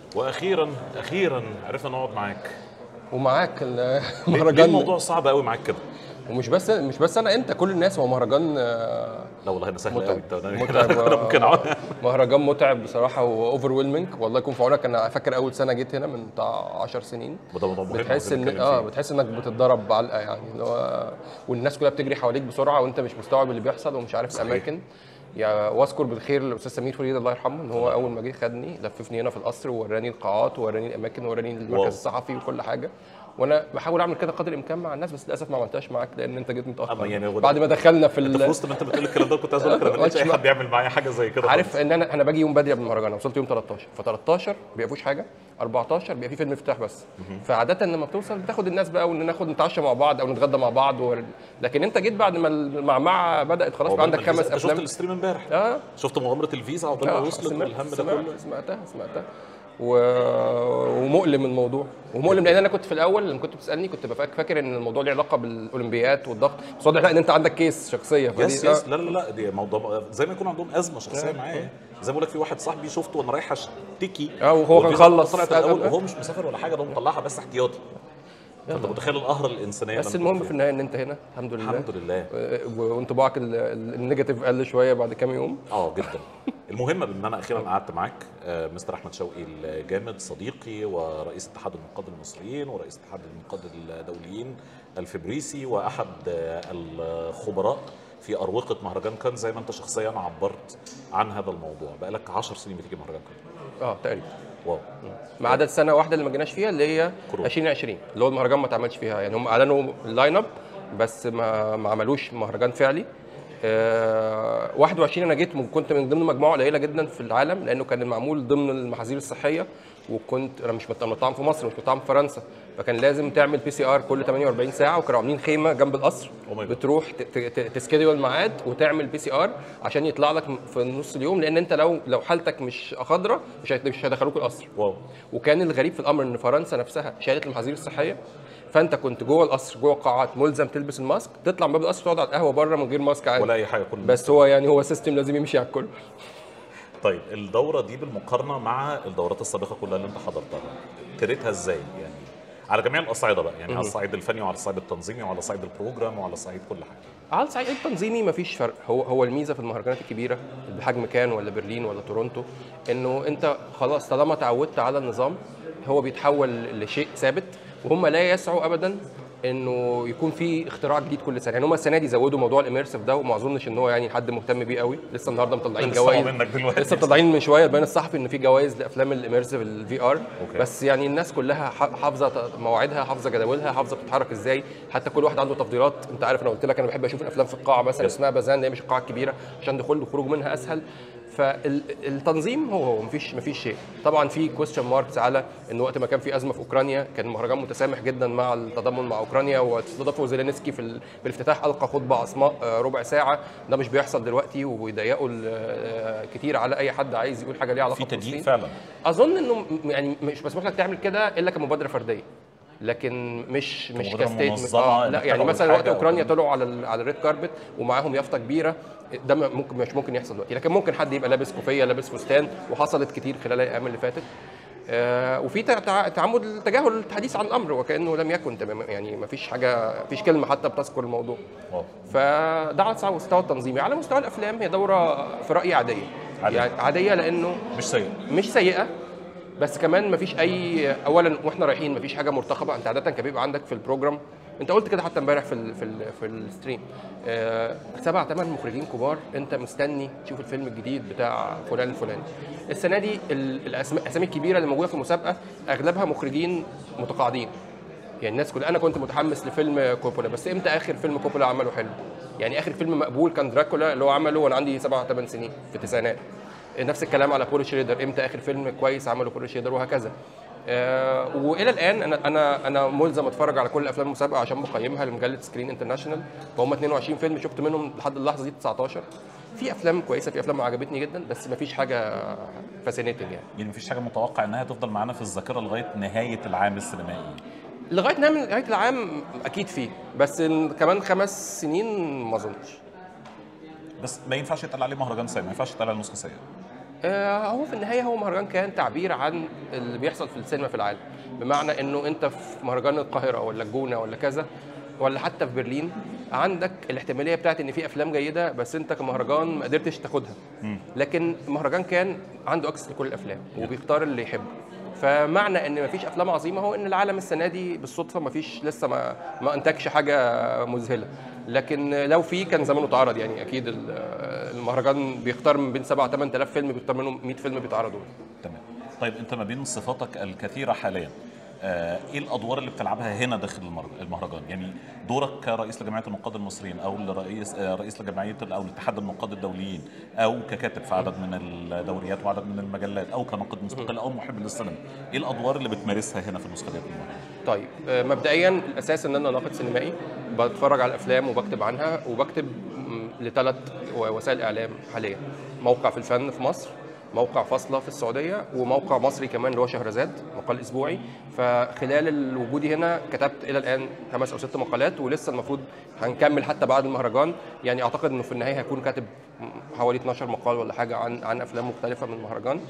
واخيرا اخيرا عرفنا نقعد معاك ومعاك ليه ليه المهرجان الموضوع صعب قوي معاك كده ومش بس مش بس انا انت كل الناس هو مهرجان آه، لا والله انا سهل متعب. قوي انت متعب، انا آه. ممكن اقعد مهرجان متعب بصراحه واوفر ويلمنج والله يكون في عونك انا فاكر اول سنه جيت هنا من بتاع 10 سنين وده موضوع مهم بتحس عايزين ان نتكلم اه فيه. بتحس انك بتتضرب علقه يعني اللي هو والناس كلها بتجري حواليك بسرعه وانت مش مستوعب اللي بيحصل ومش عارف صحيح. الاماكن يعني واذكر بالخير الاستاذ سمير فريد الله يرحمه ان هو اول ما جه خدني لففني هنا في القصر ووراني القاعات ووراني الاماكن ووراني واو. المركز الصحفي وكل حاجه وانا بحاول اعمل كده قدر الامكان مع الناس بس للاسف ما عملتهاش معاك لان انت جيت أما متاخر يعني هو ده- بعد ما دخلنا في انت ال... في وسط ما انت بتقول الكلام ده كنت عايز اقول لك انا ما لقيتش اي ما- حد يعمل معايا حاجه زي كده عارف خالص. ان انا انا باجي يوم بدري قبل المهرجان أنا وصلت يوم 13 ف 13 بيبقى فيهوش حاجه 14 بيبقى فيه فيلم افتتاح بس فعاده لما بتوصل بتاخد الناس بقى وان ناخد نتعشى مع بعض او نتغدى مع بعض و... لكن انت جيت بعد ما المعمعه بدات خلاص هو بقى عندك الفيزا- خمس انت شفت افلام الستريم امبارح اه شفت مغامره الفيزا عقبال ما آه، وصلت سمعت- والهم ده سمعت- كله سمعتها سمعتها و... ومؤلم الموضوع ومؤلم لان انا كنت في الاول لما كنت بتسالني كنت بفك- فاكر ان الموضوع له علاقه بالاولمبيات والضغط بس واضح لا ان انت عندك كيس شخصيه فدي- يس آه. يس لا لا لا دي موضوع زي ما يكون عندهم ازمه شخصيه معايا زي ما بقول لك في واحد صاحبي شفته وانا رايح اشتكي اه وهو كان والفيزا خلص طلعت الاول آه. وهو مش مسافر ولا حاجه ده هو مطلعها بس احتياطي فانت متخيل القهره الانسانيه بس اللي أنا المهم كنت في النهايه ان انت هنا الحمد لله فيها. الحمد لله و- وانطباعك ال- ال- النيجاتيف قل شويه بعد كام يوم اه جدا المهم ان انا اخيرا قعدت معاك آه، مستر احمد شوقي الجامد صديقي ورئيس اتحاد النقاد المصريين ورئيس اتحاد النقاد الدوليين الفبريسي واحد آه، الخبراء في اروقه مهرجان كان زي ما انت شخصيا عبرت عن هذا الموضوع بقالك 10 سنين بتيجي مهرجان كان اه تقريبا واو ما عدا السنه واحده اللي ما جيناش فيها اللي هي كورونا. 2020 اللي هو المهرجان ما اتعملش فيها يعني هم اعلنوا اللاين اب بس ما ما عملوش مهرجان فعلي آه 21 انا جيت كنت من ضمن مجموعه قليله جدا في العالم لانه كان معمول ضمن المحاذير الصحيه وكنت انا مش مت- مطعم في مصر مش مطعم في فرنسا فكان لازم تعمل بي سي ار كل 48 ساعه وكانوا عاملين خيمه جنب القصر Oh my God. بتروح ت- ت- ت- تسكيدول ميعاد وتعمل بي سي ار عشان يطلع لك في نص اليوم لان انت لو لو حالتك مش خضراء مش هيت- مش هيدخلوك القصر واو وكان الغريب في الامر ان فرنسا نفسها شالت المحاذير الصحيه فانت كنت جوه القصر جوه القاعات ملزم تلبس الماسك تطلع من باب القصر تقعد على القهوه بره من غير ماسك عادي ولا اي حاجه كل بس هو يعني هو سيستم لازم يمشي على الكل طيب الدوره دي بالمقارنه مع الدورات السابقه كلها اللي انت حضرتها ابتديتها ازاي يعني على جميع الاصعده بقى يعني على الصعيد الفني وعلى الصعيد التنظيمي وعلى صعيد البروجرام وعلى صعيد كل حاجه على الصعيد التنظيمي مفيش فرق هو هو الميزه في المهرجانات الكبيره بحجم كان ولا برلين ولا تورونتو انه انت خلاص طالما اتعودت على النظام هو بيتحول لشيء ثابت وهم لا يسعوا ابدا انه يكون في اختراع جديد كل سنه يعني هم السنه دي زودوا موضوع الاميرسيف ده وما اظنش ان هو يعني حد مهتم بيه قوي لسه النهارده مطلعين بنسمعه جوائز منك دلوقتي. لسه مطلعين من شويه البيان الصحفي ان في جوائز لافلام الاميرسيف الفي ار أوكي. بس يعني الناس كلها ح- حافظه مواعيدها حافظه جداولها حافظه بتتحرك ازاي حتى كل واحد عنده تفضيلات انت عارف انا قلت لك انا بحب اشوف الافلام في القاعه مثلا اسمها بازان اللي هي مش القاعه الكبيره عشان دخول وخروج منها اسهل فالتنظيم هو هو مفيش مفيش شيء طبعا في كويستشن ماركس على ان وقت ما كان في ازمه في اوكرانيا كان المهرجان متسامح جدا مع التضامن مع اوكرانيا واستضافوا زيلينسكي في ال- في الافتتاح القى خطبه عصماء آه، ربع ساعه ده مش بيحصل دلوقتي وبيضيقوا ال- آه، كتير على اي حد عايز يقول حاجه ليها علاقه في تضييق بفلسطين. فعلا اظن انه م- يعني مش مسموح لك تعمل كده الا كمبادره فرديه لكن مش مش كمبادرة كستيتمنت منظمة اه إنك لا يعني تدعو مثلا وقت لحاجة أو اوكرانيا كده. طلعوا على ال- على الريد كاربت ومعاهم يافطه كبيره ده م- ممكن مش ممكن يحصل دلوقتي لكن ممكن حد يبقى لابس كوفيه لابس فستان وحصلت كتير خلال الايام اللي فاتت آه وفي تع- تع- تعمد تجاهل الحديث عن الامر وكانه لم يكن تماما يعني ما فيش حاجه ما فيش كلمه حتى بتذكر الموضوع واو. فده على المستوى التنظيمي على مستوى الافلام هي دوره في رايي عاديه عادية. يعني عاديه لانه مش سيء مش سيئه بس كمان مفيش اي اولا واحنا رايحين مفيش حاجه مرتقبه انت عاده كان بيبقى عندك في البروجرام انت قلت كده حتى امبارح في ال في ال في الستريم آه سبع ثمان مخرجين كبار انت مستني تشوف الفيلم الجديد بتاع فلان الفلاني السنه دي ال- الاسماء الاسامي الكبيره اللي موجوده في المسابقه اغلبها مخرجين متقاعدين يعني الناس كلها انا كنت متحمس لفيلم كوبولا بس امتى اخر فيلم كوبولا عمله حلو يعني اخر فيلم مقبول كان دراكولا اللي هو عمله وانا عندي سبع ثمان سنين في التسعينات نفس الكلام على بول شريدر امتى اخر فيلم كويس عمله بول شريدر وهكذا آه والى الان انا انا انا ملزم اتفرج على كل افلام المسابقه عشان بقيمها لمجله سكرين انترناشونال فهم 22 فيلم شفت منهم لحد اللحظه دي 19 في افلام كويسه في افلام عجبتني جدا بس ما فيش حاجه فاسينيتنج يعني يعني مفيش حاجه متوقع انها تفضل معانا في الذاكره لغايه نهايه العام السينمائي لغايه نهايه نهايه العام اكيد فيه بس إن كمان خمس سنين ما اظنش بس ما ينفعش يتقال عليه مهرجان سينما ما ينفعش يتقال عليه نسخه سيئه آه، هو في النهايه هو مهرجان كان تعبير عن اللي بيحصل في السينما في العالم بمعنى انه انت في مهرجان القاهره ولا الجونه ولا كذا ولا حتى في برلين عندك الاحتماليه بتاعت ان في افلام جيده بس انت كمهرجان ما قدرتش تاخدها لكن المهرجان كان عنده اكسس لكل الافلام وبيختار اللي يحبه فمعنى ان مفيش افلام عظيمه هو ان العالم السنه دي بالصدفه مفيش لسه ما ما انتجش حاجه مذهله لكن لو في كان زمانه اتعرض يعني اكيد ال- المهرجان بيختار من بين 7 8000 فيلم بيختار منهم 100 فيلم بيتعرضوا تمام طيب انت ما بين صفاتك الكثيره حاليا آه، ايه الادوار اللي بتلعبها هنا داخل المر- المهرجان يعني دورك كرئيس لجمعيه النقاد المصريين او لرئيس آه، رئيس لجمعيه او لاتحاد النقاد الدوليين او ككاتب في عدد من الدوريات وعدد من المجلات او كناقد مستقل او محب للسينما ايه الادوار اللي بتمارسها هنا في النسخه دي من المهرجان طيب آه، مبدئيا الاساس ان انا ناقد سينمائي بتفرج على الافلام وبكتب عنها وبكتب م، لثلاث وسائل اعلام حاليا موقع في الفن في مصر موقع فاصله في السعوديه وموقع مصري كمان اللي هو شهرزاد مقال اسبوعي فخلال وجودي هنا كتبت الى الان خمس او ست مقالات ولسه المفروض هنكمل حتى بعد المهرجان يعني اعتقد انه في النهايه هيكون كاتب حوالي 12 مقال ولا حاجه عن عن افلام مختلفه من المهرجان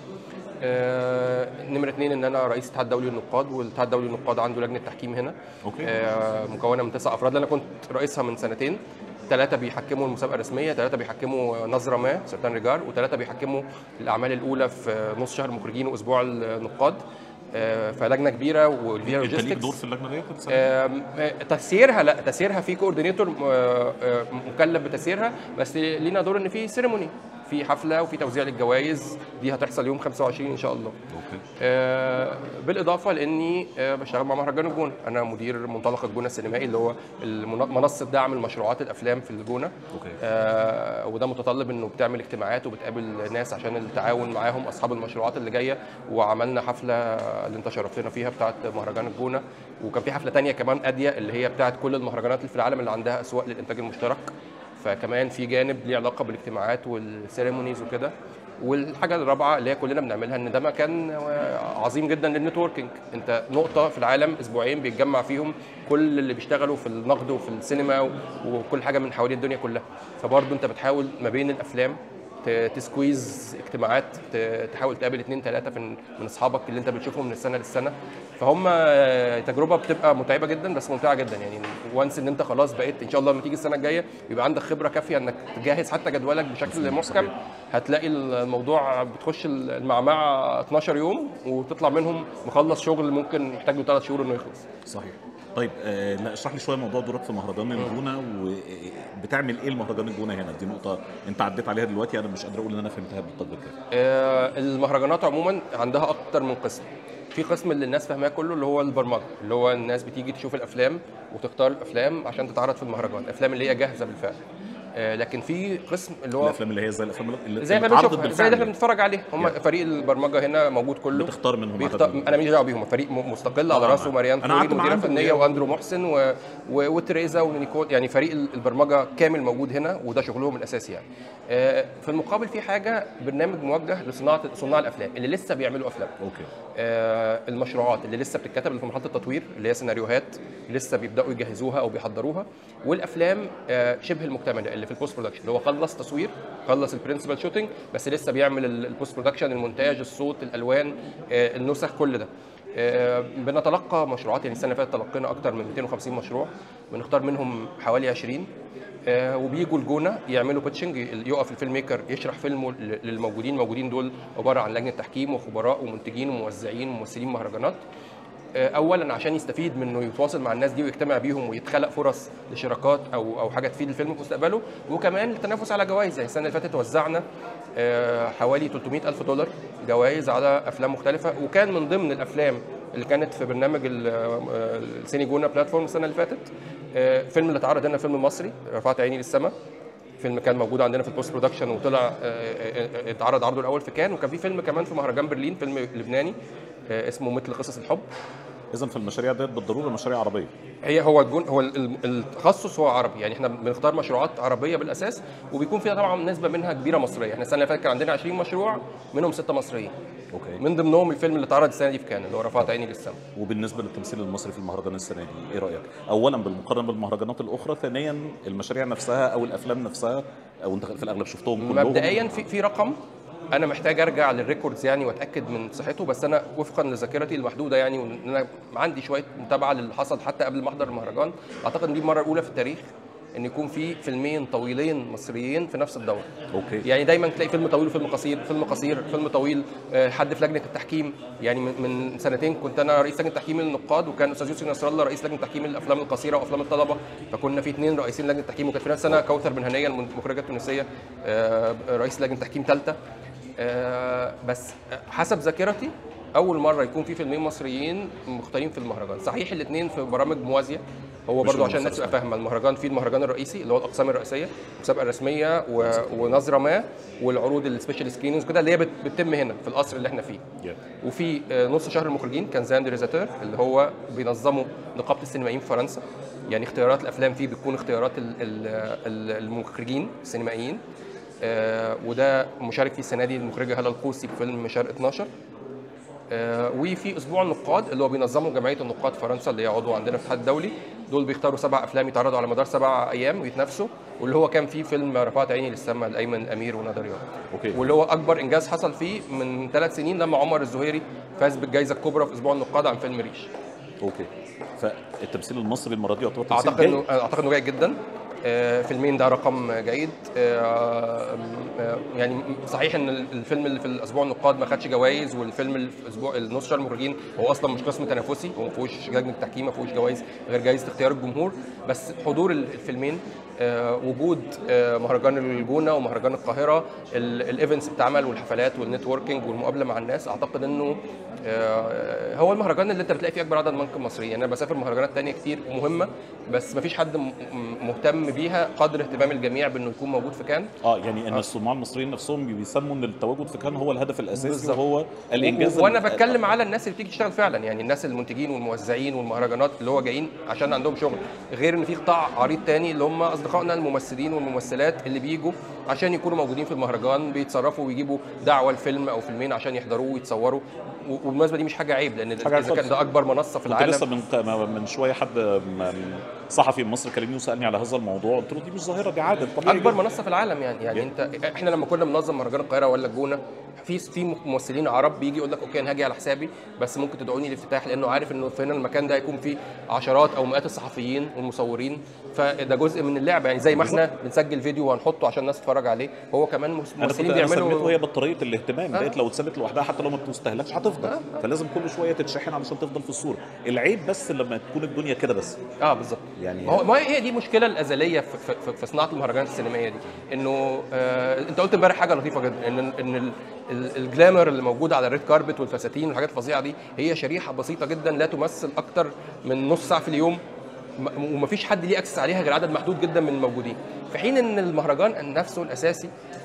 آه، نمرة اثنين ان انا رئيس الاتحاد الدولي للنقاد والاتحاد الدولي للنقاد عنده لجنه تحكيم هنا أوكي. آه، مكونه من تسع افراد انا كنت رئيسها من سنتين ثلاثة بيحكموا المسابقة الرسمية، ثلاثة بيحكموا نظرة ما سرطان ريجار، وثلاثة بيحكموا الأعمال الأولى في نص شهر المخرجين وأسبوع النقاد. آه، فلجنة كبيرة وفيها انت ليك لوجيستكس دور في اللجنه ديت السنة دي؟ آم، آه، تسييرها لا تسييرها في كوردينيتور آه، آه، مكلف بتسييرها بس لينا دور ان في سيريموني في حفله وفي توزيع للجوائز دي هتحصل يوم 25 ان شاء الله اوكي آه، بالاضافه لاني آه، بشتغل مع مهرجان الجونه انا مدير منطلق الجونه السينمائي اللي هو المن- منصه دعم المشروعات الافلام في الجونه اوكي آه، وده متطلب انه بتعمل اجتماعات وبتقابل ناس عشان التعاون معاهم اصحاب المشروعات اللي جايه وعملنا حفله اللي انت شرفتنا فيها بتاعه مهرجان الجونه وكان في حفله تانية كمان اديه اللي هي بتاعه كل المهرجانات اللي في العالم اللي عندها اسواق للانتاج المشترك فكمان في جانب ليه علاقه بالاجتماعات والسيريمونيز وكده والحاجه الرابعه اللي هي كلنا بنعملها ان ده مكان عظيم جدا للنتوركينج انت نقطه في العالم اسبوعين بيتجمع فيهم كل اللي بيشتغلوا في النقد وفي السينما و- وكل حاجه من حوالين الدنيا كلها فبرضه انت بتحاول ما بين الافلام ت- تسكويز اجتماعات ت- تحاول تقابل اثنين ثلاثه من من اصحابك اللي انت بتشوفهم من السنه للسنه فهم آه، تجربه بتبقى متعبه جدا بس ممتعه جدا يعني وانس ان انت خلاص بقيت ان شاء الله لما تيجي السنه الجايه يبقى عندك خبره كافيه انك تجهز حتى جدولك بشكل محكم هتلاقي الموضوع بتخش المعمعه 12 يوم وتطلع منهم مخلص شغل ممكن محتاج له ثلاث شهور انه يخلص صحيح طيب آه لا اشرح لي شويه موضوع دورك في مهرجان الجونه وبتعمل ايه المهرجان الجونه هنا دي نقطه انت عديت عليها دلوقتي انا مش قادر اقول ان انا فهمتها بالقدر الكافي آه، المهرجانات عموما عندها اكتر من قسم في قسم اللي الناس فاهماه كله اللي هو البرمجه اللي هو الناس بتيجي تشوف الافلام وتختار الافلام عشان تتعرض في المهرجان الافلام اللي هي جاهزه بالفعل آه، لكن في قسم اللي هو الافلام اللي هي زي الافلام اللي زي ما اتعرضت بنشوفها زي بالفعل اللي احنا يعني. بنتفرج عليه هم يعني. فريق البرمجه هنا موجود كله بتختار منهم بيختار عدد من- انا ماليش دعوه بيهم فريق م- مستقل على آه، راسه أنا مريان قعدت فوري مع مديره أندرو فنيه يعني. واندرو محسن و... و... وتريزا ونيكول يعني فريق ال- البرمجه كامل موجود هنا وده شغلهم الاساسي يعني آه، في المقابل في حاجه برنامج موجه لصناعه صناع الافلام اللي لسه بيعملوا افلام اوكي آه، المشروعات اللي لسه بتتكتب اللي في مرحله التطوير اللي هي سيناريوهات لسه بيبداوا يجهزوها او بيحضروها والافلام آه، شبه المكتمله اللي في البوست برودكشن اللي هو خلص تصوير خلص البرنسبل شوتنج بس لسه بيعمل ال- البوست برودكشن المونتاج الصوت الالوان آه، النسخ كل ده آه، بنتلقى مشروعات يعني السنه اللي فاتت تلقينا اكتر من 250 مشروع بنختار منهم حوالي 20 آه، وبيجوا الجونه يعملوا بيتشنج يقف الفيلم ميكر يشرح فيلمه ل- للموجودين الموجودين دول عباره عن لجنه تحكيم وخبراء ومنتجين وموزعين وممثلين مهرجانات آه، اولا عشان يستفيد من انه يتواصل مع الناس دي ويجتمع بيهم ويتخلق فرص لشراكات او او حاجه تفيد الفيلم في مستقبله وكمان التنافس على جوائز يعني السنه اللي فاتت وزعنا آه، حوالي 300 الف دولار جوائز على افلام مختلفه وكان من ضمن الافلام اللي كانت في برنامج ال- آه، السيني جونا بلاتفورم السنه اللي فاتت آه، فيلم اللي اتعرض هنا فيلم مصري رفعت عيني للسماء فيلم كان موجود عندنا في البوست برودكشن وطلع آه، آه، آه، اتعرض عرضه الاول في كان وكان في فيلم كمان في مهرجان برلين فيلم لبناني آه، اسمه مثل قصص الحب اذا في المشاريع ديت بالضروره مشاريع عربيه هي هو الجون هو ال- ال- التخصص هو عربي يعني احنا بنختار مشروعات عربيه بالاساس وبيكون فيها طبعا نسبه منها كبيره مصريه احنا السنه اللي فاتت كان عندنا 20 مشروع منهم سته مصريين اوكي من ضمنهم الفيلم اللي اتعرض السنه دي في كان اللي هو رفعت عيني للسما وبالنسبه للتمثيل المصري في المهرجان السنه دي ايه رايك اولا بالمقارنه بالمهرجانات الاخرى ثانيا المشاريع نفسها او الافلام نفسها او انت في الاغلب شفتهم كلهم مبدئيا في في رقم انا محتاج ارجع للريكوردز يعني واتاكد من صحته بس انا وفقا لذاكرتي المحدوده يعني وان انا عندي شويه متابعه للي حصل حتى قبل ما احضر المهرجان اعتقد ان دي المره الاولى في التاريخ ان يكون في فيلمين طويلين مصريين في نفس الدوره اوكي يعني دايما تلاقي فيلم طويل وفيلم قصير فيلم قصير فيلم طويل آه، حد في لجنه التحكيم يعني من- من سنتين كنت انا رئيس لجنه تحكيم النقاد وكان استاذ يوسف نصر الله رئيس لجنه تحكيم الافلام القصيره وافلام الطلبه فكنا في اثنين رئيسين لجنه تحكيم وكانت في نفس السنه كوثر بن هنيه المخرجه التونسيه آه، رئيس لجنه تحكيم ثالثه بس حسب ذاكرتي اول مره يكون في فيلمين مصريين مختارين في المهرجان صحيح الاثنين في برامج موازيه هو مش برضو عشان الناس المسلسل. تبقى فاهمه المهرجان فيه المهرجان الرئيسي اللي هو الاقسام الرئيسيه المسابقه الرسميه و... ونظره ما والعروض السبيشال سكرينز كده اللي هي بت... بتتم هنا في القصر اللي احنا فيه Yeah. وفي آه، نص شهر المخرجين كان زان ريزاتور اللي هو بينظموا نقابه السينمائيين في فرنسا يعني اختيارات الافلام فيه بتكون اختيارات ال... ال... ال- المخرجين السينمائيين آه، وده مشارك فيه السنه دي المخرجه هلا القوسي بفيلم شرق 12 آه، وفي اسبوع النقاد اللي هو بينظمه جمعيه النقاد فرنسا اللي هي عضو عندنا في الاتحاد الدولي دول بيختاروا سبع افلام يتعرضوا على مدار سبع ايام ويتنافسوا واللي هو كان فيه فيلم رفعت عيني للسما لايمن الامير وندى رياض اوكي واللي هو اكبر انجاز حصل فيه من ثلاث سنين لما عمر الزهيري فاز بالجائزه الكبرى في اسبوع النقاد عن فيلم ريش اوكي فالتمثيل المصري المره دي يعتبر تمثيل اعتقد جيد. انه اعتقد انه جيد جدا آه، فيلمين ده رقم جيد آه، آه، يعني صحيح ان الفيلم اللي في الاسبوع النقاد ما خدش جوائز والفيلم اللي في اسبوع النص شهر المخرجين هو اصلا مش قسم تنافسي هو ما فيهوش لجنه تحكيم ما فيهوش جوائز غير جائزه اختيار الجمهور بس حضور الفيلمين آه، وجود آه، مهرجان الجونه ومهرجان القاهره الايفنتس بتتعمل والحفلات والنتوركينج والمقابله مع الناس اعتقد انه آه، هو المهرجان اللي انت بتلاقي فيه اكبر عدد من المصريين يعني انا بسافر مهرجانات تانية كتير ومهمه بس ما فيش حد م- م- مهتم بيها قدر اهتمام الجميع بانه يكون موجود في كان اه يعني ان الصناع المصريين نفسهم بيسموا ان التواجد في كان هو الهدف الاساسي بالظبط. وهو الانجاز و- وانا ال- بتكلم على الناس اللي بتيجي تشتغل فعلا يعني الناس المنتجين والموزعين والمهرجانات اللي هو جايين عشان عندهم شغل غير ان في قطاع عريض تاني اللي هم اصدقائنا الممثلين والممثلات اللي بيجوا عشان يكونوا موجودين في المهرجان بيتصرفوا ويجيبوا دعوه لفيلم او فيلمين عشان يحضروه ويتصوروا و- والمناسبه دي مش حاجه عيب لان حاجة اذا كان خالص. ده اكبر منصه في كنت العالم لسه من من شويه حد م- صحفي من مصر كلمني وسالني على هذا الموضوع قلت له دي مش ظاهره دي عاده طبيعي اكبر جداً. منصه في العالم يعني يعني انت احنا لما كنا بننظم مهرجان القاهره ولا الجونه في في ممثلين عرب بيجي يقول لك اوكي انا هاجي على حسابي بس ممكن تدعوني الافتتاح لانه عارف انه في هنا المكان ده هيكون فيه عشرات او مئات الصحفيين والمصورين فده جزء من اللعبه يعني زي ما احنا بنسجل فيديو وهنحطه عشان الناس تتفرج عليه هو كمان انا كنت ممثلين انا سميته بيعملوا هي بطاريه الاهتمام آه. ديت لو اتثبت لوحدها حتى لو ما بتستهلكش هتفضل آه. فلازم كل شويه تتشحن علشان تفضل في الصوره العيب بس لما تكون الدنيا كده بس اه بالظبط يعني ما هو ما هي دي المشكله الازليه في, في, في, في صناعه المهرجانات السينمائيه دي انه آه انت قلت امبارح حاجه لطيفه جدا ان ان ال- ال- الجلامر اللي موجود على الريد كاربت والفساتين والحاجات الفظيعه دي هي شريحه بسيطه جدا لا تمثل اكتر من نص ساعه في اليوم م- ومفيش حد ليه اكسس عليها غير عدد محدود جدا من الموجودين في حين ان المهرجان نفسه الاساسي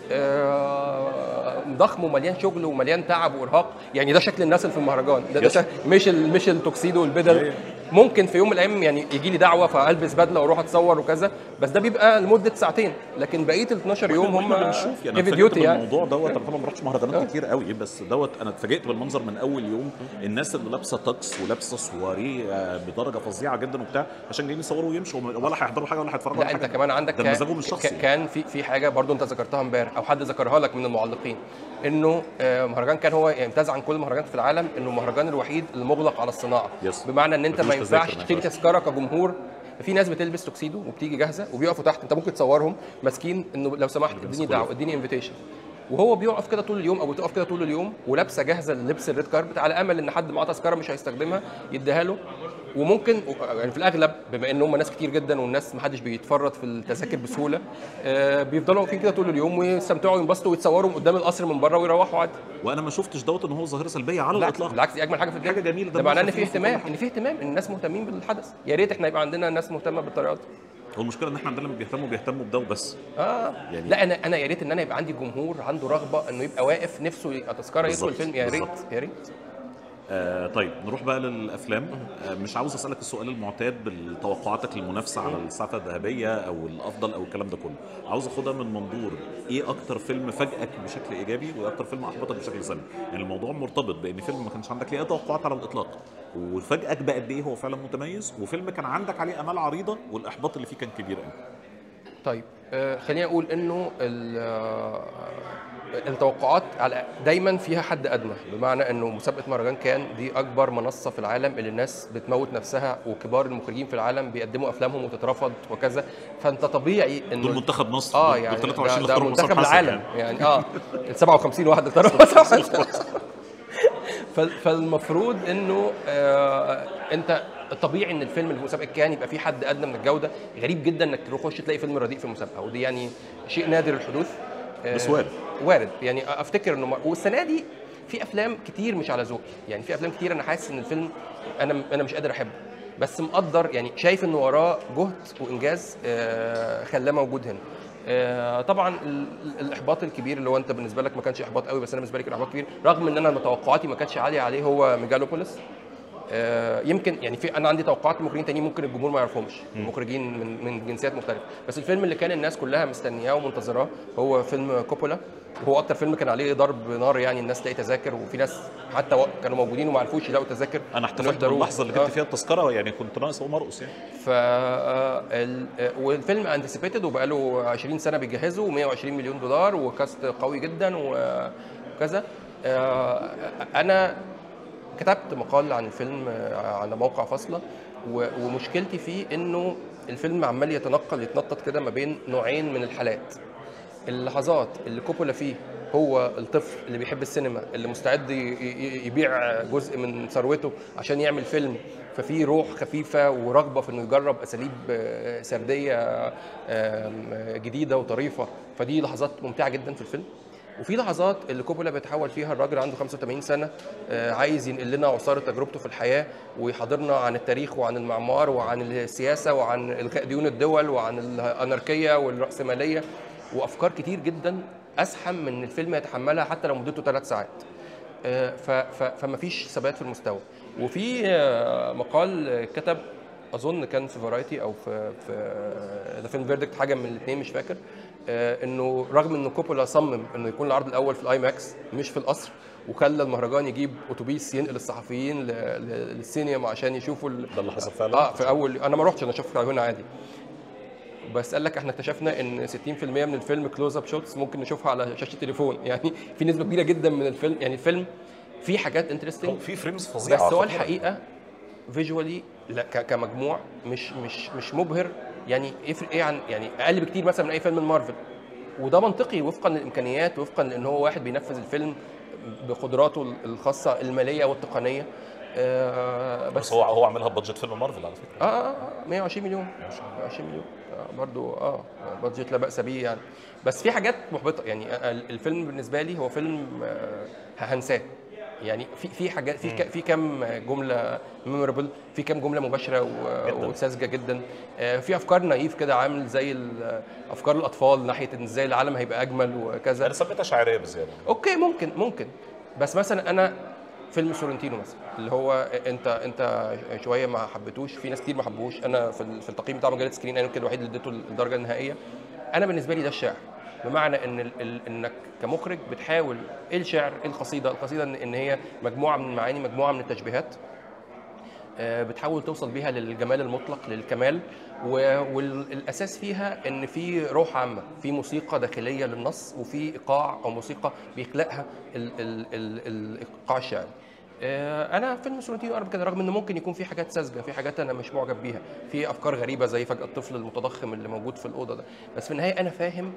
آه، ضخم ومليان شغل ومليان تعب وارهاق يعني ده شكل الناس اللي في المهرجان ده, ده يس. شك- مش ال- مش التوكسيدو والبدل ممكن في يوم من الايام يعني يجي لي دعوه فالبس بدله واروح اتصور وكذا بس ده بيبقى لمده ساعتين لكن بقيه ال 12 يوم هم احنا بنشوف يعني heavy اتفاجئت duty يعني بالموضوع دوت انا طبعا ما رحتش مهرجانات كتير قوي بس دوت انا اتفاجئت بالمنظر من اول يوم الناس اللي لابسه تاكس ولابسه سواري آه، بدرجه فظيعه جدا وبتاع عشان جايين يصوروا ويمشوا ولا هيحضروا حاجه ولا هيتفرجوا لا على انت حاجه كمان عندك ده كان- مزاجهم الشخصي. ك- كان في في حاجه برضو انت ذكرتها امبارح او حد ذكرها لك من المعلقين انه آه، مهرجان كان هو يمتاز عن كل المهرجانات في العالم انه المهرجان الوحيد المغلق على الصناعه يس. بمعنى ان انت ما مفيش تذاكر، ينفعش ما تشتري ينفعش. تذكره كجمهور في ناس بتلبس توكسيدو وبتيجي جاهزه وبيقفوا تحت انت ممكن تصورهم ماسكين انه لو سمحت اديني دعوه اديني انفيتيشن وهو بيقف كده طول اليوم او بتقف كده طول اليوم ولابسه جاهزه للبس الريد كاربت على امل ان حد معاه تذكره مش هيستخدمها يديها له وممكن يعني في الاغلب بما ان هم ناس كتير جدا والناس ما حدش بيتفرط في التذاكر بسهوله آه، بيفضلوا واقفين كده طول اليوم ويستمتعوا وينبسطوا ويتصوروا قدام القصر من بره ويروحوا عادي وانا ما شفتش دوت ان هو ظاهره سلبيه على لا الاطلاق بالعكس دي اجمل حاجه في الدنيا حاجة جميلة، ده دمها معناه ان في خفيف وكل اهتمام حاجة. ان في اهتمام ان الناس مهتمين بالحدث يا ريت احنا يبقى عندنا ناس مهتمه بالطريقه دي هو المشكله ان احنا عندنا اللي بيهتموا بيهتموا بده وبس اه يعني- لا انا انا يا ريت ان انا يبقى عندي جمهور عنده رغبه انه يبقى واقف نفسه يبقى تذكره يدخل بالظبط، الفيلم يا ريت بالظبط. يا ريت آه طيب نروح بقى للافلام آه مش عاوز اسالك السؤال المعتاد بالتوقعاتك للمنافسه على الساعه الذهبيه او الافضل او الكلام ده كله عاوز اخدها من منظور ايه اكتر فيلم فاجئك بشكل ايجابي وايه اكتر فيلم احبطك بشكل سلبي يعني الموضوع مرتبط بان فيلم ما كانش عندك ليه اي توقعات على الاطلاق وفاجئك بقد ايه هو فعلا متميز وفيلم كان عندك عليه امال عريضه والاحباط اللي فيه كان كبير قوي طيب آه خليني اقول انه ال- آه، التوقعات على دايما فيها حد ادنى بمعنى انه مسابقه مهرجان كان دي اكبر منصه في العالم اللي الناس بتموت نفسها وكبار المخرجين في العالم بيقدموا افلامهم وتترفض وكذا فانت طبيعي انه دول منتخب مصر اه دول يعني 23 ده, ده اختاروا مصطفى منتخب حسن العالم يعني. يعني, اه ال 57 واحد اختاروا فال- فالمفروض انه آه انت الطبيعي ان الفيلم المسابقه كان يبقى فيه حد ادنى من الجوده غريب جدا انك تخش تلاقي فيلم رديء في المسابقه ودي يعني شيء نادر الحدوث آه، بس وارد. وارد يعني افتكر انه م- والسنه دي في افلام كتير مش على ذوقي يعني في افلام كتير انا حاسس ان الفيلم انا انا مش قادر احبه بس مقدر يعني شايف انه وراه جهد وانجاز آه، خلاه موجود هنا آه، طبعا ال- ال- الاحباط الكبير اللي هو انت بالنسبه لك ما كانش احباط قوي بس انا بالنسبه لي كان احباط كبير رغم ان انا توقعاتي ما كانتش عاليه عليه هو ميجالوبوليس آه، يمكن يعني في انا عندي توقعات لمخرجين تانيين ممكن الجمهور ما يعرفهمش مخرجين من من جنسيات مختلفه بس الفيلم اللي كان الناس كلها مستنياه ومنتظراه هو فيلم كوبولا هو اكتر فيلم كان عليه ضرب نار يعني الناس تلاقي تذاكر وفي ناس حتى و- كانوا موجودين وما عرفوش يلاقوا تذاكر انا احتفلت يحضروه. باللحظه اللي آه. جبت فيها التذكره يعني كنت ناقص اقوم ارقص يعني ف آه، ال- آه، والفيلم انتسيبيتد وبقاله 20 سنه بيجهزوا و120 مليون دولار وكاست قوي جدا و- وكذا آه، انا كتبت مقال عن الفيلم آه، على موقع فاصله و- ومشكلتي فيه انه الفيلم عمال يتنقل يتنطط كده ما بين نوعين من الحالات اللحظات اللي كوبولا فيه هو الطفل اللي بيحب السينما اللي مستعد ي- ي- يبيع جزء من ثروته عشان يعمل فيلم ففي روح خفيفه ورغبه في انه يجرب اساليب آه، سرديه آم، جديده وطريفه فدي لحظات ممتعه جدا في الفيلم وفي لحظات اللي كوبولا بيتحول فيها الراجل عنده 85 سنه آه، عايز ينقل لنا عصاره تجربته في الحياه ويحاضرنا عن التاريخ وعن المعمار وعن السياسه وعن الغاء ديون الدول وعن الاناركيه والراسماليه وافكار كتير جدا اسحم من الفيلم يتحملها حتى لو مدته ثلاث ساعات آه، ف- ف- فما فيش ثبات في المستوى وفي آه، مقال آه، كتب اظن كان في فرايتي او في في ذا فيلم فيردكت حاجه من الاثنين مش فاكر آه، انه رغم انه كوبولا صمم انه يكون العرض الاول في الاي ماكس مش في القصر وخلى المهرجان يجيب اتوبيس ينقل الصحفيين ل- ل- للسينما عشان يشوفوا ال- ده اللي حصل فعلا اه في اول انا ما رحتش انا شفت هنا عادي بس قال لك احنا اكتشفنا ان 60% من الفيلم كلوز اب شوتس ممكن نشوفها على شاشه تليفون يعني في نسبه كبيره جدا من الفيلم يعني الفيلم فيه حاجات انترستنج في فريمز فظيعه بس هو خطيرة. الحقيقه فيجوالي لا ك- كمجموع مش مش مش مبهر يعني يفرق ايه عن يعني اقل بكتير مثلا من اي فيلم من مارفل وده منطقي وفقا للامكانيات وفقا لان هو واحد بينفذ الفيلم بقدراته الخاصه الماليه والتقنيه آه بس هو هو عاملها بادجت فيلم مارفل على فكره اه اه آه، 120 مليون 120 مليون آه برضو اه بادجت لا باس به يعني بس في حاجات محبطه يعني آه، الفيلم بالنسبه لي هو فيلم آه هنساه يعني في في حاجات في ك- في كام جمله ميمورابل في كام جمله مباشره و- جداً. وساذجه جدا آه، في افكار نايف كده عامل زي ال- افكار الاطفال ناحيه ان ازاي العالم هيبقى اجمل وكذا انا سميتها شاعريه بزياده اوكي ممكن ممكن بس مثلا انا فيلم سورنتينو مثلا اللي هو انت انت شويه ما حبيتوش في ناس كتير ما حبوش انا في ال- في التقييم بتاع مجله سكرين انا يمكن الوحيد اللي اديته الدرجه النهائيه انا بالنسبه لي ده الشعر بمعنى ان ال ال انك كمخرج بتحاول ايه الشعر ايه القصيده القصيده ان, إن هي مجموعه من المعاني مجموعه من التشبيهات آه، بتحاول توصل بيها للجمال المطلق للكمال و- والاساس فيها ان في روح عامه في موسيقى داخليه للنص وفي ايقاع او موسيقى بيخلقها ال ال ال الايقاع الشعري آه، انا فيلم سورنتينو قرب كده رغم انه ممكن يكون في حاجات ساذجه في حاجات انا مش معجب بيها في افكار غريبه زي فجاه الطفل المتضخم اللي موجود في الاوضه ده بس في النهايه انا فاهم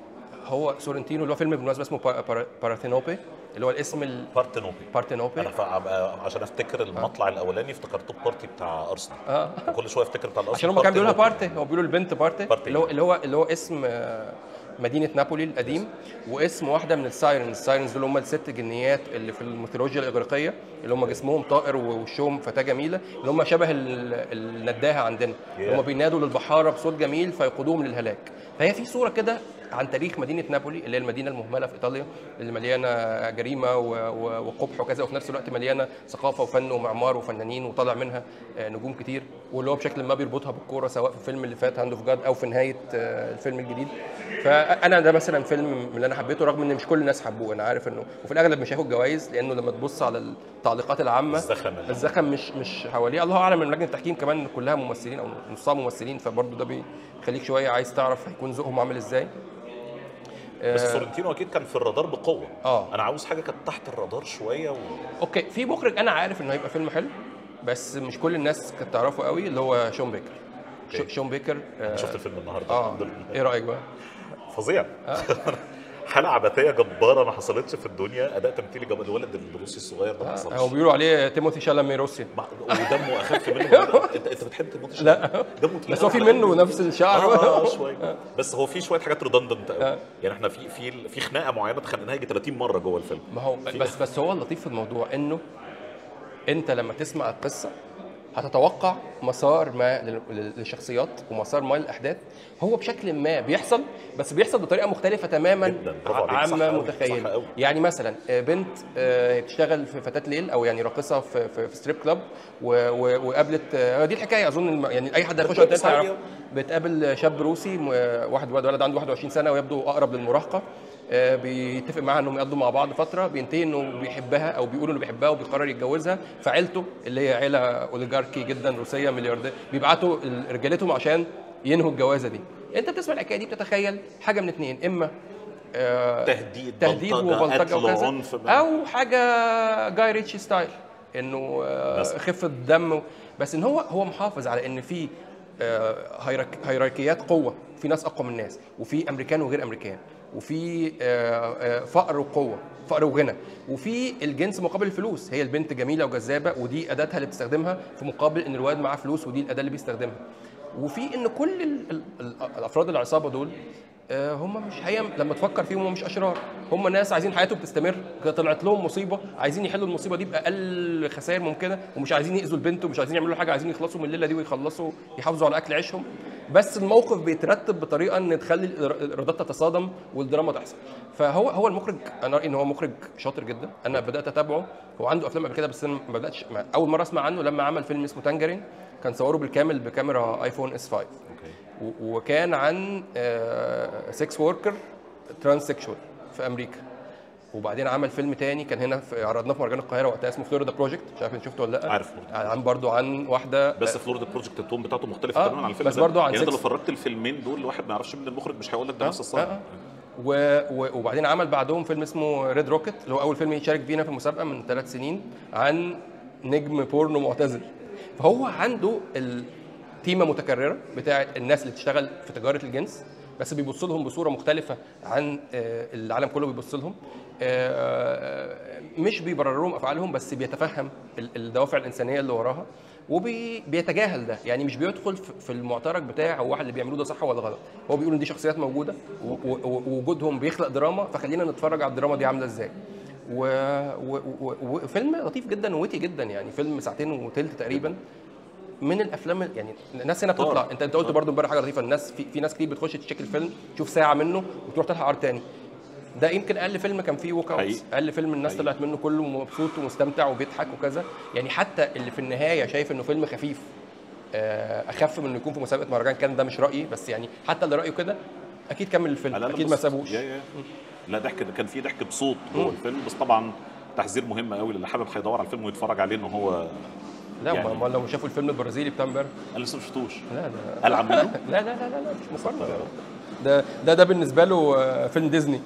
هو سورنتينو اللي هو فيلم بالمناسبه اسمه با- بارا- بارثينوبي اللي هو الاسم بارتنوبي البارتينوبي انا فا- عشان افتكر المطلع الاولاني افتكرته بارتي بتاع ارسنال اه كل شويه افتكر بتاع الارسنال عشان هم كانوا بيقولوا بارتنوبي. بارتي هو بيقولوا البنت بارتي بارتي. اللي هو اللي هو اللي هو اسم آه، مدينه نابولي القديم واسم واحده من السايرنز السايرنز دول هم الست جنيات اللي في الميثولوجيا الاغريقيه اللي هم جسمهم طائر ووشهم فتاه جميله اللي هم شبه ال- النداهه عندنا اللي هم بينادوا للبحاره بصوت جميل فيقودوهم للهلاك فهي في صوره كده عن تاريخ مدينه نابولي اللي هي المدينه المهمله في ايطاليا اللي مليانه جريمه و- و- وقبح وكذا وفي نفس الوقت مليانه ثقافه وفن ومعمار وفنانين وطالع منها آه، نجوم كتير واللي هو بشكل ما بيربطها بالكوره سواء في الفيلم اللي فات هاند اوف جاد او في نهايه آه، الفيلم الجديد فانا ده مثلا فيلم من اللي انا حبيته رغم ان مش كل الناس حبوه انا عارف انه وفي الاغلب مش هياخد جوائز لانه لما تبص على التعليقات العامه الزخم اللي- الزخم مش مش حواليه الله اعلم ان لجنه التحكيم كمان كلها ممثلين او نصها ممثلين فبرضه ده بيخليك شويه عايز تعرف هيكون ذوقهم عامل ازاي بس آه، سورنتينو اكيد كان في الرادار بقوه اه انا عاوز حاجه كانت تحت الرادار شويه و... اوكي في مخرج انا عارف انه هيبقى فيلم حلو بس مش كل الناس كانت تعرفه قوي اللي هو شون بيكر أوكي. شو- شون بيكر آه، شفت الفيلم النهارده اه الحمد لله ايه رايك بقى؟ فظيع حاله عبثيه جباره ما حصلتش في الدنيا اداء تمثيلي جبار الولد الروسي الصغير ده ما آه، حصلش هو بيقولوا عليه تيموثي شالامي روسيا مع- ودمه اخف منه انت انت بتحب تموت لا. دمه تقيل بس هو في أوي. منه نفس الشعر اه آه، شويه بس هو في شويه حاجات ريدندنت قوي آه. يعني احنا في في في خناقه معينه اتخانقناها يجي 30 مره جوه الفيلم ما هو في- بس بس هو اللطيف في الموضوع انه انت لما تسمع القصه هتتوقع مسار ما لل- لل- للشخصيات ومسار ما للاحداث هو بشكل ما بيحصل بس بيحصل بطريقه مختلفه تماما جداً، برافو عليك، صح عما أوي، صح متخيل أوي. يعني مثلا آه، بنت آه، بتشتغل في فتاه ليل او يعني راقصه في في, في ستريب كلاب و- و- وقابلت آه، دي الحكايه اظن الم- يعني اي حد هيخش على الإنترنت هيعرف. بتقابل شاب روسي م- واحد ولد عنده 21 سنه ويبدو اقرب للمراهقه آه، بيتفق معاها انهم يقضوا مع بعض فتره بينتهي انه بيحبها او بيقول انه بيحبها وبيقرر يتجوزها فعيلته اللي هي عيله اوليجاركي جدا روسيه ملياردير بيبعتوا ال- رجالتهم عشان ينهوا الجوازه دي انت بتسمع الحكايه دي بتتخيل حاجه من اتنين اما آه، تهديد تهديد بلطجة، وبلطجه قتل وكذا عنف او حاجه جاي ريتشي ستايل انه آه، بس. خفه دم بس ان هو هو محافظ على ان في آه، هيرارك- هيراركيات قوه في ناس اقوى من الناس وفي امريكان وغير امريكان وفي آه، آه، فقر وقوه فقر وغنى وفي الجنس مقابل الفلوس هي البنت جميله وجذابه ودي اداتها اللي بتستخدمها في مقابل ان الواد معاه فلوس ودي الاداه اللي بيستخدمها وفي ان كل ال ال ال الافراد العصابه دول آه، هم مش هي لما تفكر فيهم هم مش اشرار هم ناس عايزين حياتهم تستمر كده طلعت لهم مصيبه عايزين يحلوا المصيبه دي باقل خسائر ممكنه ومش عايزين ياذوا البنت ومش عايزين يعملوا حاجه عايزين يخلصوا من الليله دي ويخلصوا يحافظوا على اكل عيشهم بس الموقف بيترتب بطريقه ان تخلي الإر- الايرادات تتصادم والدراما تحصل فهو هو المخرج انا رايي ان هو مخرج شاطر جدا انا بدات اتابعه هو عنده افلام قبل كده بس انا ما بداتش ما- اول مره اسمع عنه لما عمل فيلم اسمه تانجرين كان صوره بالكامل بكاميرا ايفون اس 5 اوكي و- وكان عن سكس وركر ترانسكشوال في امريكا وبعدين عمل فيلم تاني كان هنا في عرضناه في مهرجان القاهره وقتها اسمه فلوريدا بروجكت مش عارف انت شفته ولا لا عارف. عن برضو عن واحده بس فلوريدا بروجكت التون بتاعته مختلفه آه، تماما عن الفيلم بس ده. برضه عن يعني انت لو سكس. فرجت الفيلمين دول الواحد ما يعرفش مين المخرج مش هيقول لك ده آه، نفس الصنع آه، آه. و... و... وبعدين عمل بعدهم فيلم اسمه ريد روكيت اللي هو اول فيلم يشارك فينا في المسابقه من ثلاث سنين عن نجم بورنو معتزل فهو عنده التيمه متكرره بتاعه الناس اللي بتشتغل في تجاره الجنس بس بيبص لهم بصوره مختلفه عن آه، العالم كله بيبص لهم آه، مش بيبرر لهم افعالهم بس بيتفهم ال- الدوافع الانسانيه اللي وراها وبيتجاهل ده يعني مش بيدخل في في المعترك بتاع هو واحد اللي بيعملوه ده صح ولا غلط هو بيقول ان دي شخصيات موجوده و- و- ووجودهم بيخلق دراما فخلينا نتفرج على الدراما دي عامله ازاي و... و... و... وفيلم لطيف جدا وويتي جدا يعني فيلم ساعتين وتلت تقريبا من الافلام ال- يعني الناس هنا طار. بتطلع انت انت قلت برضو امبارح حاجه لطيفه الناس في, في ناس كتير بتخش تشيك الفيلم تشوف ساعه منه وتروح تلحق عرض تاني ده يمكن اقل فيلم كان فيه ووك حقيقي. اوتس اقل فيلم الناس حقيقي. طلعت منه كله مبسوط ومستمتع وبيضحك وكذا يعني حتى اللي في النهايه شايف انه فيلم خفيف آه، اخف من انه يكون في مسابقه مهرجان كان ده مش رايي بس يعني حتى اللي رايه كده اكيد كمل الفيلم لا، لا، اكيد بس- ما سابوش يا- يا. لا ضحك كان في ضحك بصوت جوه الفيلم بس طبعا تحذير مهم قوي للي حابب هيدور على الفيلم ويتفرج عليه ان هو لا يعني- يعني. لو شافوا الفيلم البرازيلي بتاع امبارح انا لسه ما شفتوش لا ده قال عنه لا لا لا لا, لا مش مقارنه ده ده ده بالنسبه له آه، فيلم ديزني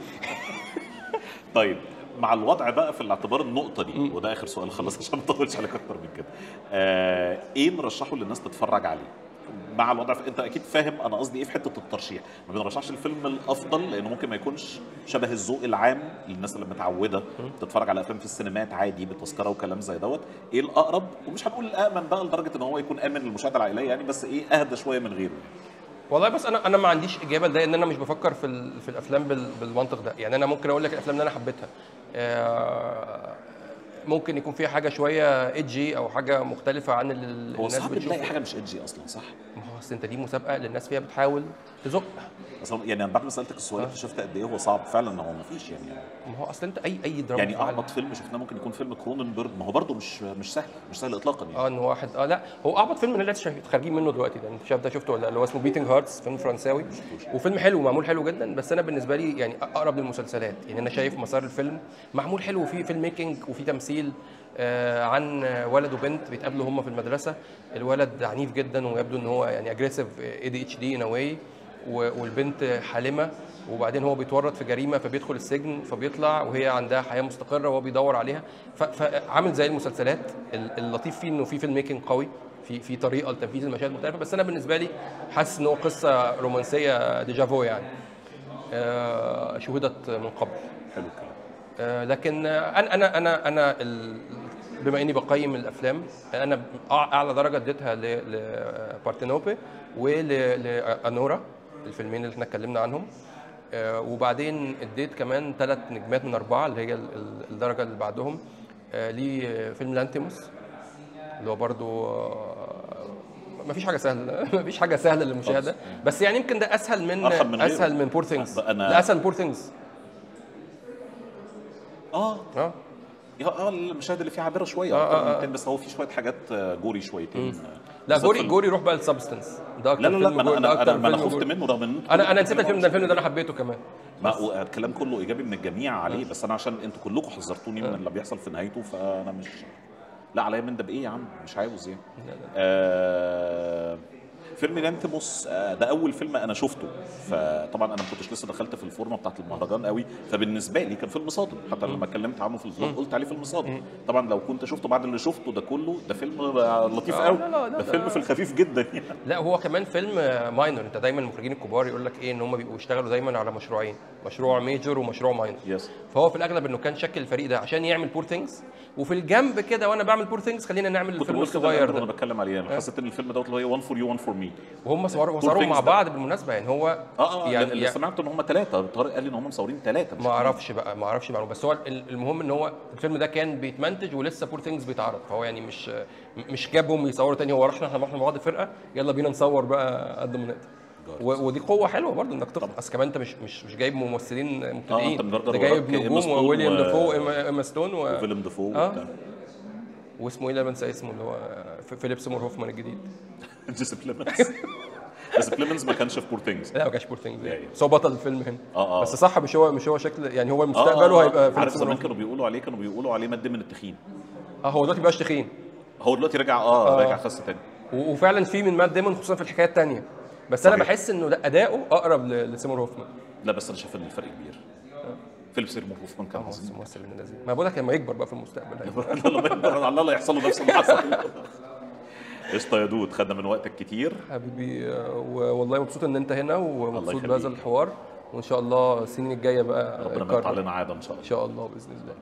طيب مع الوضع بقى في الاعتبار النقطه دي وده اخر سؤال خلاص عشان ما اطولش عليك اكتر من كده آه ايه نرشحه للناس تتفرج عليه مع الوضع في... انت اكيد فاهم انا قصدي ايه في حته الترشيح ما بنرشحش الفيلم الافضل لانه ممكن ما يكونش شبه الذوق العام للناس اللي متعوده تتفرج على افلام في السينمات عادي بتذكره وكلام زي دوت ايه الاقرب ومش هنقول الامن بقى لدرجه ان هو يكون امن للمشاهده العائليه يعني بس ايه اهدى شويه من غيره والله بس انا انا ما عنديش اجابه لده ان انا مش بفكر في ال- في الافلام بال- بالمنطق ده يعني انا ممكن اقول لك الافلام اللي انا حبيتها آه، ممكن يكون فيها حاجه شويه ايدجي او حاجه مختلفه عن اللي هو الناس صعب بتشوفه تلاقي حاجه مش ادجي اصلا صح؟ ما هو اصل انت دي مسابقه للناس فيها بتحاول تزق اصلا يعني انا بعد ما سالتك السؤال اكتشفت قد ايه هو صعب فعلا هو ما فيش يعني ما هو اصل انت اي اي دراما يعني فعلا- اعبط فيلم شفناه ممكن يكون فيلم كروننبرج ما هو برضه مش مش سهل مش سهل اطلاقا يعني اه ان واحد اه لا هو اعبط فيلم اللي لسه شايف- خارجين منه دلوقتي ده انت شايف ده شفته ولا لا؟ اللي هو اسمه بيتنج هارتس فيلم فرنساوي وفيلم حلو معمول حلو جدا بس انا بالنسبه لي يعني اقرب للمسلسلات يعني انا شايف مسار الفيلم معمول حلو وفيه فيلم ميكنج وفيه تمثيل آه عن ولد وبنت بيتقابلوا هم في المدرسه الولد عنيف جدا ويبدو ان هو يعني اجريسيف اي دي اتش دي ان واي والبنت حالمه وبعدين هو بيتورط في جريمه فبيدخل السجن فبيطلع وهي عندها حياه مستقره وهو بيدور عليها ف- فعامل زي المسلسلات ال- اللطيف فيه انه في فيلم ميكنج قوي في في طريقه لتنفيذ المشاهد مختلفه بس انا بالنسبه لي حاسس ان هو قصه رومانسيه ديجافو يعني آه، شهدت من قبل حلو الكلام آه، لكن آه، انا انا انا انا ال- بما اني بقيم الافلام انا أع- اعلى درجه اديتها لبارتينوبي ولانورا الفيلمين اللي احنا اتكلمنا عنهم آه، وبعدين اديت كمان ثلاث نجمات من اربعه اللي هي ال- ال- الدرجه اللي بعدهم آه، لفيلم لانتيموس اللي هو برضو ما فيش حاجه سهله ما فيش حاجه سهله للمشاهده بس يعني يمكن ده اسهل من أرحم من غيره. اسهل من بور ثينجز أنا- لا اسهل من بور ثينجز اه اه يا- اه المشاهد اللي فيها عابره شويه آه، أكتر من آه، آه. التاني، بس هو في شويه حاجات آه، جوري شويتين آه، لا بالذات جوري في ال- جوري روح بقى للسبستنس ده اكتر لا لا لا فيلم ما جوري- انا ده انا أكتر انا, ما أنا فيلم خفت جوري. منه رغم ان انتوا انا كلكم انا نسيت بتتكلموا الفيلم ده عن الفيلم ده انا حبيته كمان ما هو الكلام كله ايجابي من الجميع عليه بس انا عشان انتوا كلكم حذرتوني من اللي بيحصل في نهايته فانا مش لا عليا من ده بايه يا عم مش عاوز يعني آه فيلم لانتيموس آه ده اول فيلم انا شفته فطبعا انا ما كنتش لسه دخلت في الفورمه بتاعت المهرجان قوي فبالنسبه لي كان فيلم صادم حتى لما اتكلمت عنه في الفلوج قلت عليه فيلم صادم طبعا لو كنت شفته بعد اللي شفته ده كله ده فيلم آه، لطيف آه، قوي لا، لا، لا، ده ده- فيلم في الخفيف جدا يعني لا هو كمان فيلم ماينر انت دايما المخرجين الكبار يقول لك ايه ان هم بيبقوا يشتغلوا دايما على مشروعين مشروع ميجور ومشروع ماينر يس فهو في الاغلب انه كان شكل الفريق ده عشان يعمل بور ثينجز وفي الجنب كده وانا بعمل بور ثينجز خلينا نعمل كنت الفيلم بقول كده الصغير وانا ده بتكلم عليه انا حسيت ان الفيلم دوت اللي هو 1 فور يو 1 فور مي وهم صوروا Poor صوروا مع Things ده. بعض بالمناسبه يعني هو اه اه يعني اللي يعني سمعت ان هم ثلاثه طارق قال لي ان هم مصورين ثلاثه ما اعرفش بقى ما اعرفش معلومه بس هو ال- المهم ان هو الفيلم ده كان بيتمنتج ولسه بور ثينجز بيتعرض فهو يعني مش مش جابهم يصوروا تاني هو رحنا احنا رحنا مع بعض فرقه يلا بينا نصور بقى قد ما نقدر و- ودي قوه حلوه برضو انك تخطف اصل كمان انت مش مش مش جايب ممثلين مبتدئين أنت مدردر ده جايب وراك إيما نجوم ستون وويليام و- دافو إيما- ايما ستون و... فيلم ديفو آه. وبتاع. واسمه ايه اللي أنا بنسى اسمه اللي هو ف- فيليب سيمور هوفمان الجديد جيسي بليمنز بس بليمنز ما كانش في بور ثينجز لا ما كانش بور ثينجز أيوة. بس هو بطل الفيلم هنا آه، آه. بس صح مش هو مش هو شكل يعني هو مستقبله هيبقى فيليب عارف سيمور زمان هوفمان. كانوا بيقولوا عليه كانوا بيقولوا عليه مد من التخين اه هو دلوقتي مبقاش تخين هو دلوقتي رجع اه, آه. رجع خس تاني و- وفعلا في من مات ديمون خصوصا في الحكايه الثانيه بس انا صحيح. بحس انه لا اداؤه اقرب ل- لسيمور هوفمان لا بس انا شايف ان الفرق كبير فيليب سيرمون هوفمان كان هو عظيم ممثل من الذين ما بقول لك لما يكبر بقى في المستقبل هيبقى. لما يكبر على الله يحصل له نفس اللي حصل قشطه يا دود خدنا من وقتك كتير حبيبي آه، و- والله مبسوط ان انت هنا ومبسوط يخليك. بهذا الحوار وان شاء الله السنين الجايه بقى ربنا ما نكرر. يقطع لنا عاده ان شاء الله ان شاء الله باذن الله